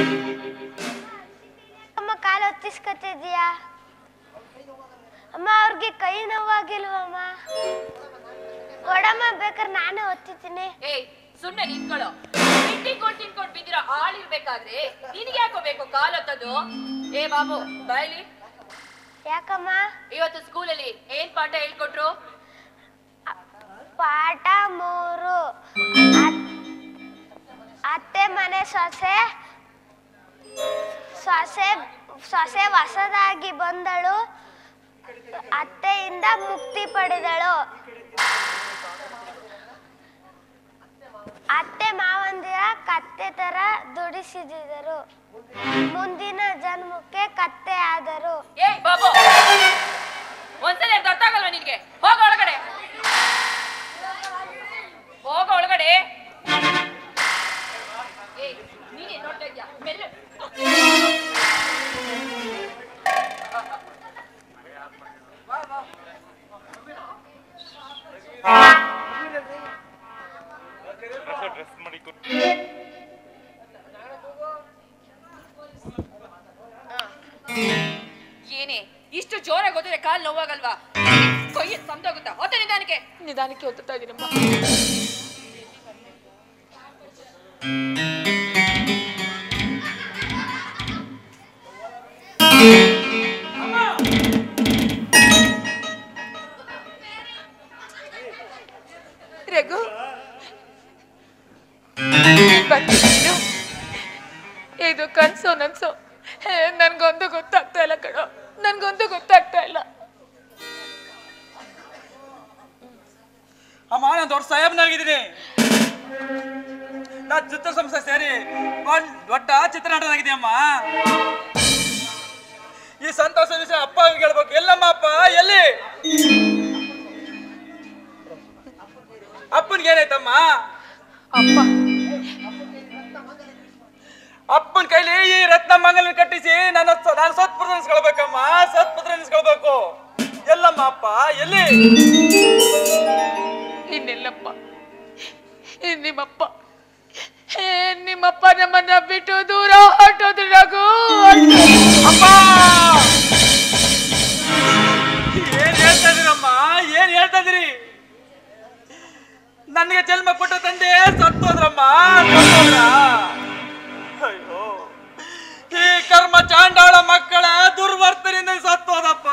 ಅಮ್ಮ ಕಾಲು ಹೊತ್ತಿಸ್ಕೊತಿದ್ಯಾ ಅಮ್ಮ ಅವ್ರಿಗೆ ಕೈ ನೋವಾಗಿಲ್ವಮ್ಮ ಕೊಡಮ್ಮ ಬೇಕಾದ್ರೆ ನಾನೇ ಒತ್ತಿದ್ದೀನಿ ಏಯ್ ಸುಮ್ನೆ ನಿಂತ್ಕೊಳ್ಳೋ ತಿನ್ಕೊಂಡ್ ತಿನ್ಕೊಂಡ್ ಬಿದ್ದಿರೋ ಆಳಿರ್ಬೇಕಾದ್ರೆ ನಿನ್ಗೆ ಯಾಕೋ ಬೇಕು ಕಾಲೊತ್ತದು ಏ ಬಾಬು ಬಾಯ್ಲಿ ಯಾಕಮ್ಮ ಇವತ್ತು ಸ್ಕೂಲಲ್ಲಿ ಏನ್ ಪಾಠ ಹೇಳ್ಕೊಟ್ರು ಪಾಠ ಮೂರು ಅತ್- ಅತ್ತೆ ಮನೆ ಸೊಸೆ ಸೊಸೆ ಸೊಸೆ ಹೊಸದಾಗಿ ಬಂದಳು ಅತ್ತೆಯಿಂದ ಮುಕ್ತಿ ಪಡೆದಳು ಅತ್ತೆ ಮಾವಂದಿರ ಕತ್ತೆ ತರ ದುಡಿಸಿದರು ಮುಂದಿನ ಜನ್ಮಕ್ಕೆ ಕತ್ತೆ ಆದರು ಏಯ್ ಬಾಬು ಒಂದ್ಸಲ ಅರ್ಥ ಆಗಲ್ವಾ ನಿನ್ಗೆ ಹೋಗ ಒಳಗಡೆ ಹೋಗ ಒಳಗಡೆ ಏಯ್ ನೀನೇ ನೋಡ್ತಾ ಇದ್ಯಾ ಮೆಲ್ಲ ಡ್ರೆಸ್ ಮಾಡಿ ಕೊಟ್ಟು ಏನೇ ಇಷ್ಟು ಜೋರಾಗಿ ಓದಿದ್ರೆ ಕಾಲ್ ನೋವಾಗಲ್ವಾ ಕೈ ಸಮತಾಗುತ್ತಾ ಹೊತ್ತ ನಿಧಾನಕ್ಕೆ ನಿಧಾನಕ್ಕೆ ಓದ್ತಾ ಇದೀನಮ್ಮ ರಘು ಬಂದಿದ್ದು ಇದು ಕನ್ಸು ನನ್ಸು ನನ್ಗೊಂದು ಗೊತ್ತಾಗ್ತಾ ಇಲ್ಲ ಕಣೋ ನನ್ಗೊಂದು ಗೊತ್ತಾಗ್ತಾ ಇಲ್ಲ ಅಮ್ಮ ನಾನು ದೊಡ್ಡ ಸಾಹೇಬ್ನಾಗಿದ್ದೀನಿ ನಾ ಚಿತ್ರ ಸಂಸ್ಥೆ ಸೇರಿ ಒಂದ್ ದೊಡ್ಡ ಚಿತ್ರನಟನಾಗಿದೆ ಅಮ್ಮ ಈ ಸಂತೋಷ ವಿಷಯ ಅಪ್ಪ ಹೇಳ್ಬೇಕು ಎಲ್ಲಮ್ಮ ಅಪ್ಪ ಎಲ್ಲಿ ಅಪ್ಪನಿಗೆ ಏನಾಯ್ತಮ್ಮ ಅಪ್ಪ ಅಪ್ಪನ ಕೈಲಿ ಈ ರತ್ನ ಮಂಗಲ ಕಟ್ಟಿಸಿ ನನ್ನ ಸ- ನಾನು ಸತ್ಪುತ್ರ ನೆನೆಸ್ಕೊಳ್ಬೇಕಮ್ಮ ಸತ್ಪುತ್ರ ನೆನೆಸ್ಕೊಳ್ಬೇಕು ಎಲ್ಲಮ್ಮ ಅಪ್ಪ ಎಲ್ಲಿ ಇನ್ನೆಲ್ಲಪ್ಪ ಇನ್ ನಿಮ್ಮಪ್ಪ ಏ, ನಿಮ್ಮಪ್ಪ ನಮ್ಮನ್ನ ಬಿಟ್ಟು ದೂರ ಹೊರಟೋದ್ರು ರಘು ಅಪ್ಪ ಏನ್ ಹೇಳ್ತಾ ಇದೀರಮ್ಮ ಏನ್ ಹೇಳ್ತಾ ಇದೀರಿ ನನಗೆ ಜನ್ಮ ಕೊಟ್ಟ ತಂದೆ ಸತ್ತೋದ್ರಮ್ಮ ಸತ್ತೋದ್ರ ಅಯ್ಯೋ ಈ ಕರ್ಮ ಚಾಂಡಾಳ ಮಕ್ಕಳ ದುರ್ವರ್ತನೆಯಿಂದ ಸತ್ತೋದಪ್ಪ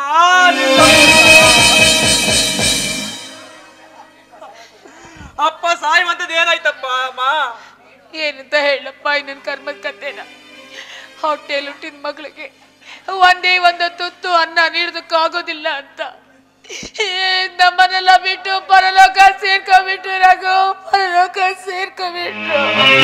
ಅಪ್ಪ ಸಾಯುವಂತದ್ದು ಏನಾಯ್ತಪ್ಪ ಅಮ್ಮ ಏನಂತ ಹೇಳಪ್ಪ ಇನ್ನೊಂದು ಕರ್ಮದ ಕಥೆನ ಹೊಟ್ಟೆಯಲ್ಲಿ ಹುಟ್ಟಿದ ಮಗಳಿಗೆ ಒಂದೇ ಒಂದು ತುತ್ತು ಅನ್ನ ನೀಡೋದಕ್ಕಾಗೋದಿಲ್ಲ ಅಂತ ಏ, ನಮ್ಮನ್ನೆಲ್ಲ ಬಿಟ್ಟು ಪರಲೋಕ ಸೇರ್ಕೊಬಿಟ್ರು ರಘು ಪರಲೋಕ ಸೇರ್ಕೊಬಿಟ್ರು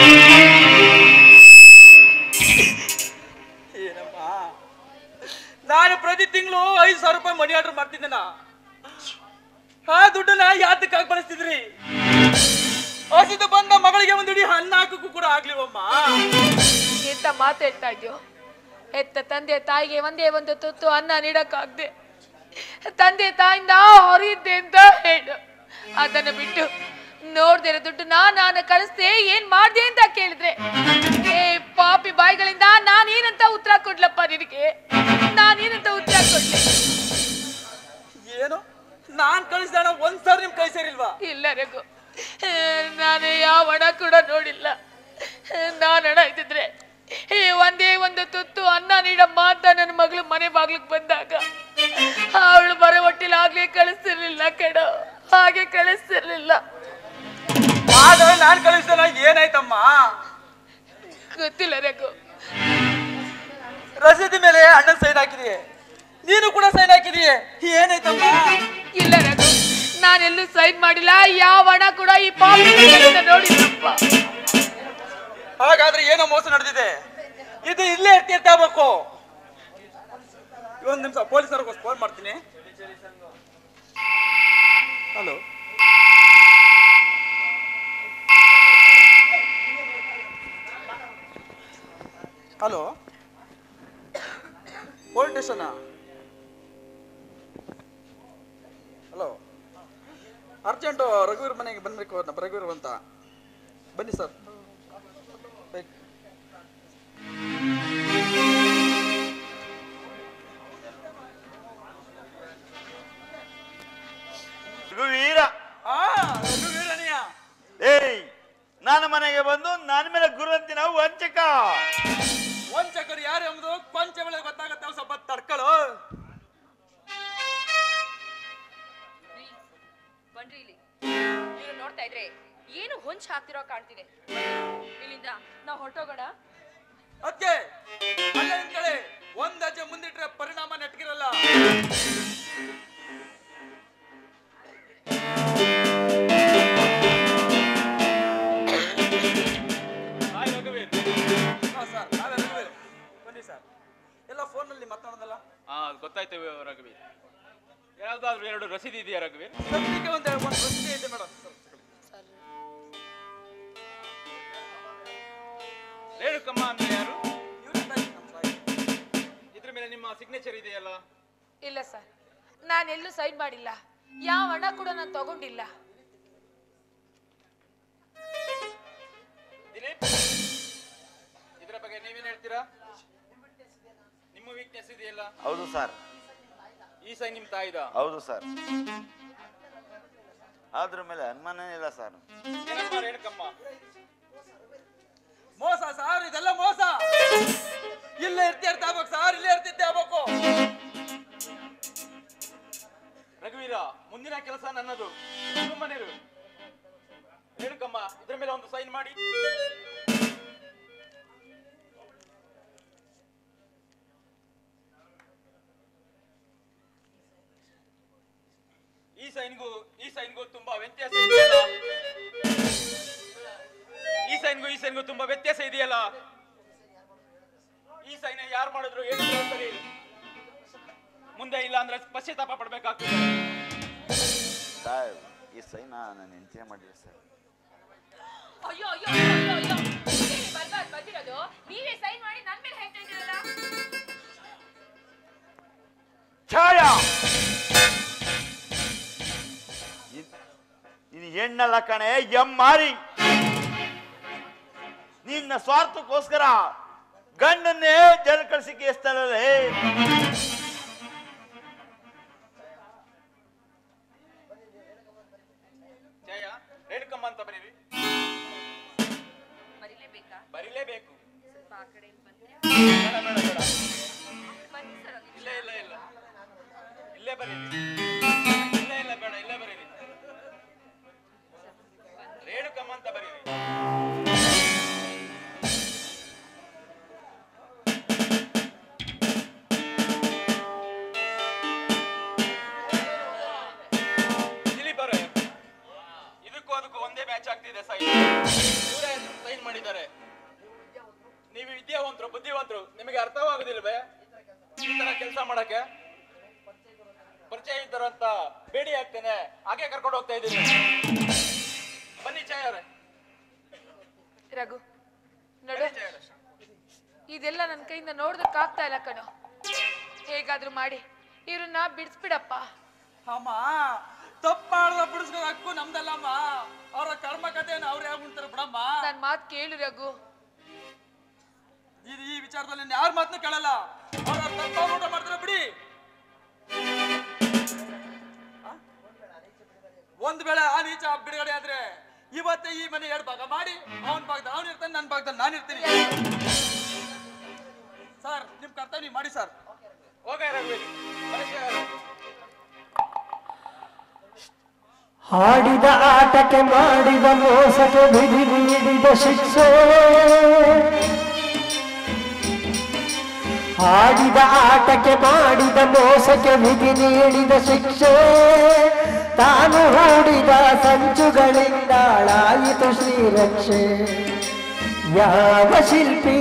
ಏನಮ್ಮ ನಾನು ಪ್ರತಿ ತಿಂಗಳು ಐದು ಸಾವಿರ ರೂಪಾಯಿ ಮನಿ ಆರ್ಡರ್ ಮಾಡ್ತಿದ್ದೆನ ಆ ದುಡ್ಡನ್ನ ಯಾತಕ್ಕಾಗಿ ಬಳಸ್ತಿದ್ರಿ ಹಸಿದು ಬಂದ ಮಗಳಿಗೆ ಒಂದು ಇಡೀ ಅನ್ನ ಹಾಕಕ್ಕೂ ಕೂಡ ಆಗ್ಲಿವಮ್ಮ ಎಂತ ಮಾತಾಡ್ತಾ ಇದ್ಯೋ ಹೆತ್ತ ತಂದೆ ತಾಯಿಗೆ ಒಂದೇ ಒಂದು ತುತ್ತು ಅನ್ನ ನೀಡಕ್ಕಾಗ್ದೆ ತಂದೆ ತಾಯಿಂದ ಹೊರಿದ್ದೆ ಅಂತ ಹೇಳು ಅದನ್ನ ಬಿಟ್ಟು ನೋಡ್ದಿರೋ ದುಡ್ಡನ್ನ ನಾನು ಕಳಿಸ್ದೆ ಏನ್ ಮಾಡ್ದೆ ಅಂತ ಕೇಳಿದ್ರೆ ಏ ಪಾಪಿ ಬಾಯಿಗಳಿಂದ ನಾನೇನಂತ ಉತ್ತರ ಕೊಡ್ಲಪ್ಪ ನಿನಗೆ ನಾನೇನಂತ ಉತ್ತರ ಕೊಡ್ಲಿ ಏನು ನಾನ್ ಕಳಿಸ್ದಾಣ ಒಂದ್ ಸಾವಿರ ನಿಮ್ ಕೈ ಸೇರಿಲ್ವಾ ಇಲ್ಲ ರಘು ಏ, ನಾನು ಯಾವ ಹಣ ಕೂಡ ನೋಡಿಲ್ಲ ನಾನು ಹಣ ಇದ್ದಿದ್ರೆ ಏ, ಒಂದೇ ಒಂದು ತುತ್ತು ಅನ್ನ ನೀಡಮ್ಮ ಅಂತ ನನ್ನ ಮಗಳು ಮನೆ ಬಾಗ್ಲಿಗೆ ಬಂದಾಗ ಅವಳು ಬರೋ ಹೊಟ್ಟಿಲಾಗ್ಲೇ ಕಳಿಸ್ತಿರ್ಲಿಲ್ಲ ಕಣ ಹಾಗೆ ಕಳಿಸ್ತಿರ್ಲಿಲ್ಲ ಆದ್ರೆ ನಾನ್ ಕಳಿಸ್ದಾನ ಏನಾಯ್ತಮ್ಮ ಗೊತ್ತಿಲ್ಲ ರಘು ರಸೀದಿ ಮೇಲೆ ಅಣ್ಣನ್ ಸೈನ್ ಹಾಕಿದೀಯ ನೀನು ಕೂಡ ಸೈನ್ ಹಾಕಿದೀಯ ಏನಾಯ್ತಮ್ಮ ಇಲ್ಲ ರಘು ನಾನೆಲ್ಲೂ ಸೈನ್ ಮಾಡಿಲ್ಲ ಯಾವ ಹಣ ಕೂಡ ಈ ಪಾಪ ನೋಡಿಲ್ಲಪ್ಪ ಹಾಗಾದ್ರೆ ಏನೋ ಮೋಸ ನಡೆದಿದೆ ಇದು ಇಲ್ಲೇ ಇರ್ತಿರ್ತಾಬೇಕು ಒಂದ್ ನಿಮಿಷ ಪೊಲೀಸರಿಗೆ ಫೋನ್ ಮಾಡ್ತೀನಿ hello hello police station hello urgent ರಘುವೀರ್ ಮನೆಗೆ ಬಂದ್ಬೇಕು ನಮ್ಮ ರಘುವೀರ್ ಅಂತ ಬನ್ನಿ ಸರ್ ನನ್ನ ಮನೆಗೆ ಬಂದು ನನ್ನ ಮೇಲೆ ಗುರುವಂತಿನ ವಂಚಕ ವಂಚಕರು ಯಾರು ಎಂಬುದು ಕೊಂಚ ವೇಳೆ ಗೊತ್ತಾಗತ್ತೆ ಸ್ವಲ್ಪ ತಡ್ಕೊಳ್ಳು ಬನ್ರಿ ಇಲ್ಲಿ ನೀವು ನೋಡ್ತಾ ಇದ್ರೆ ಏನು ಹೊಂಚ್ ಹಾಕ್ತಿರೋ ಕಾಣ್ತಿದೆ ಇಲ್ಲಿಂದ ನಾವು ಹೊರಟೋಗೋಣ ಅದಕ್ಕೆ ಅಲ್ಲೇ ನಿಂತ್ಕೊಳ್ಳಿ ಒಂದ್ ಹೆಜ್ಜೆ ಮುಂದಿಟ್ರೆ ಪರಿಣಾಮ ನೆಟ್ಗಿರಲ್ಲ ಹಾಯ್ ರಘುವೀರ್ ಹಾ ಸರ್ ನಾವೇ ರಘುವೀರ್. ಬನ್ನಿ ಸರ್ ಎಲ್ಲ ಫೋನಲ್ಲಿ ಮಾತಾಡೋದಲ್ಲ ಹಾ ಗೊತ್ತಾಯ್ತು ರಘುವೀರ್ ಯಾವ್ದಾದ್ರು ಎರಡು ರಸೀದಿ ಇದೆಯಾ ರಘುವೀರ್ ಸದ್ಯಕ್ಕೆ ಒಂದು ಒಂದು ಪ್ರಶ್ನೆ ಇದೆ ಮೇಡಮ್ ರೇಣುಕಮ್ಮ ಅಂದ್ರೆ ಯಾರು ಇವ್ರು ನಮ್ಮ ಸಾಯಿ. ಇದ್ರ ಮೇಲೆ ನಿಮ್ಮ ಸಿಗ್ನೇಚರ್ ಇದೆಯಲ್ಲ ಇಲ್ಲ ಸರ್ ನಾನೆಲ್ಲೂ ಸೈನ್ ಮಾಡಿಲ್ಲ ಯಾವ ಹಣ ಕೂಡ ನಾನು ತಗೊಂಡಿಲ್ಲ ದಿಲೀಪ್ ಇದ್ರ ಬಗ್ಗೆ ನೀವೇನ್ ಹೇಳ್ತೀರಾ ನಿಮ್ಮ ವೀಕ್ನೆಸ್ ಇದೆಯಲ್ಲ ಹೌದು ಸರ್ ಈ ಸೈ ನಿಮ್ ತಾಯಿದ ಹೌದು ಸರ್ ಅದ್ರ ಮೇಲೆ ಅನುಮಾನ ಇಲ್ಲ ಸರ್ ಏನಮ್ಮ ರೇಣುಕಮ್ಮ ಮೋಸ ಸರ್ ಇದೆಲ್ಲ ಮೋಸ ಇಲ್ಲೇ ಇರ್ತಿ ಇರ್ತಾ ಆಗ್ಬೇಕು ಸರ್ ಇಲ್ಲೇ ಇರ್ತಿದ್ದೆ ಆಗ್ಬೇಕು ರಘುವೀರ ಮುಂದಿನ ಕೆಲಸ ನನ್ನದು ಸುಮ್ಮನಿರು ರೇಣುಕಮ್ಮ ಇದ್ರ ಮೇಲೆ ಒಂದು ಸೈನ್ ಮಾಡಿ ಈ ಸೈನ್ಗೂ ಈ ಸೈನ್ಗೂ ತುಂಬಾ ವ್ಯತ್ಯಾಸ ಇದೆಯಲ್ಲ ಈ ಸೈನ್ಗೂ ಈ ಸೈನ್ಗೂ ತುಂಬಾ ವ್ಯತ್ಯಾಸ ಇದೆಯಲ್ಲ ಈ ಸೈನ್ ಯಾರು ಮಾಡಿದ್ರು ಹೇಳಿದ್ರು ಸರಿ ಮುಂದೆ ಇಲ್ಲ ಅಂದ್ರೆ ಪಶ್ಚಾತ್ತಾಪ ಪಡ್ಬೇಕಾಗ್ತದೆ ಸರ್ ಈ ಸೈನ ನಾನು ಎಂತ ಮಾಡಿದೆ ಸರ್ ಅಯ್ಯೋ ಅಯ್ಯೋ ಅಯ್ಯೋ ಅಯ್ಯೋ ಅಯ್ಯೋ ಬರ್ಬಾರ್ದು ಬಂದಿರೋದು ನೀವೇ ಸೈನ್ ಮಾಡಿ ನನ್ ಮೇಲೆ ಹೇಳ್ತಾ ಇದ್ದೀರಲ್ಲ ಛಾಯಾ ನೀನು ಹೆಣ್ಣಲ್ಲ ಕಣೆ ಎಮ್ಮಾರಿ ನಿನ್ನ ಸ್ವಾರ್ಥಕ್ಕೋಸ್ಕರ ಗಂಡನ್ನೇ ಜನ ಕಳಿಸಿಕೆ ಎಸ್ತಲೇ ಜಯ ರೇಣುಕಮ್ಮ ಅಂತ ಬರೀರಿ ಬರೀಲೇಬೇಕಾ ಬರೀಲೇಬೇಕು ಸ್ವಲ್ಪ ಆ ಕಡೆ ಬಂದ್ರೆ ಬೇಡ ಬೇಡ ಬೇಡ ಬನ್ನಿ ಸರ್ ಒಂದು ನಿಮಿಷ. ಇಲ್ಲೇ ಇಲ್ಲ ಇಲ್ಲ ಇಲ್ಲೇ ಬರೀರಿ ಇಲ್ಲೇ ಇಲ್ಲ ಬೇಡ ಇಲ್ಲೇ ಬರೀರಿ ರೇಣುಕಮ್ಮ ಅಂತ ಬರೀರಿ ದಿಲೀಪ್ ಅವರೇ ಇದಕ್ಕೂ ಅದಕ್ಕೂ ಒಂದೇ ಮ್ಯಾಚ್ ಆಗ್ತಿದೆ ಸೈನ್ ಇವರೇ ಸೈನ್ ಮಾಡಿದ್ದಾರೆ ನೀವು ವಿದ್ಯಾವಂತರು ಬುದ್ಧಿವಂತರು ನಿಮಗೆ ಅರ್ಥವಾಗುದಿಲ್ವೇ ಈ ತರ ಕೆಲಸ ಮಾಡಕ್ಕೆ ಪರಿಚಯ ಇದ್ದರು ಅಂತ ಬೇಡಿ ಆಗ್ತೇನೆ ಹಾಗೆ ಕರ್ಕೊಂಡು ಹೋಗ್ತಾ ಇದ್ದೀನಿ ಬನ್ನಿ ಚಾಯ್ ಅವರೇ ರಘು ನೋಡು ಬನ್ನಿ ಚಾಯ್ ಅವರೇ. ಇದೆಲ್ಲ ನನ್ನ ಕೈಯಿಂದ ನೋಡ್ದಕ್ಕಾಗ್ತಾ ಇಲ್ಲ ಕಣೋ ಹೇಗಾದ್ರೂ ಮಾಡಿ ಇವ್ರನ್ನ ಬಿಡಿಸ್ಬಿಡಪ್ಪ ಅಮ್ಮ ತಪ್ಪು ಮಾಡ್ದ ಬಿಡಿಸ್ಕೋ ಹಕ್ಕು ನಮ್ದಲ್ಲಮ್ಮ ಅವರ ಕರ್ಮ ಕಥೆಯನ್ನು ಅವ್ರು ಯಾರು ಮುಂತಾರೆ ಬಿಡಮ್ಮ ನನ್ ಮಾತ್ ಕೇಳು ರಘು ಇದು ಈ ವಿಚಾರದಲ್ಲಿ ಯಾರ ಮಾತನ್ನು ಕೇಳಲ್ಲ ಅವ್ರ ತಪ್ಪ ಊಟ ಮಾಡ್ತಾರೆ ಬಿಡಿ ಆ? ಒಂದ್ ವೇಳೆ ಆ ನೀಚ ಬಿಡುಗಡೆ ಆದ್ರೆ ಇವತ್ತೇ ಈ ಮನೆ ಎರಡು ಭಾಗ ಮಾಡಿ ಅವನ ಭಾಗದಲ್ಲಿ ಅವನು ಇರ್ತಾನೆ ನನ್ನ ಭಾಗದಲ್ಲಿ ನಾನು ಇರ್ತೀನಿ ಸರ್ ನಿಮ್ ಕರ್ತವ್ಯ ನೀವು ಮಾಡಿ ಸರ್ ಹೋಗ ರಘುವೀರ್ ಬನ್ನಿ ಚಾಯ್ ಅವರೇ. ಆಡಿದ ಆಟಕ್ಕೆ ಮಾಡಿದ ಮೋಸಕ್ಕೆ ವಿಧಿ ನೀಡಿದ ಶಿಕ್ಷೆ ಆಡಿದ ಆಟಕ್ಕೆ ಮಾಡಿದ ಮೋಸಕ್ಕೆ ವಿಧಿ ನೀಡಿದ ಶಿಕ್ಷೆ ತಾನು ಹೂಡಿದ ಸಂಚುಗಳಿಂದಾಳಾಯಿತು ಶ್ರೀರಕ್ಷೆ ಯಾವ ಶಿಲ್ಪಿ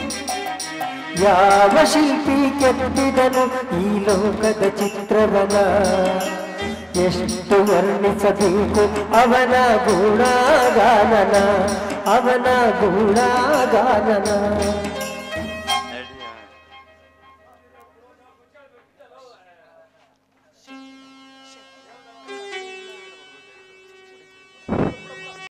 ಯಾವ ಶಿಲ್ಪಿ ಕೆತ್ತಿದನು ಈ ಲೋಕದ ಚಿತ್ರವನ ಎಷ್ಟು ವರ್ಣಿಸಬೇಕು ಅವನ ಗುಣಗಾನನ ಅವನ ಗುಣಗಾನನ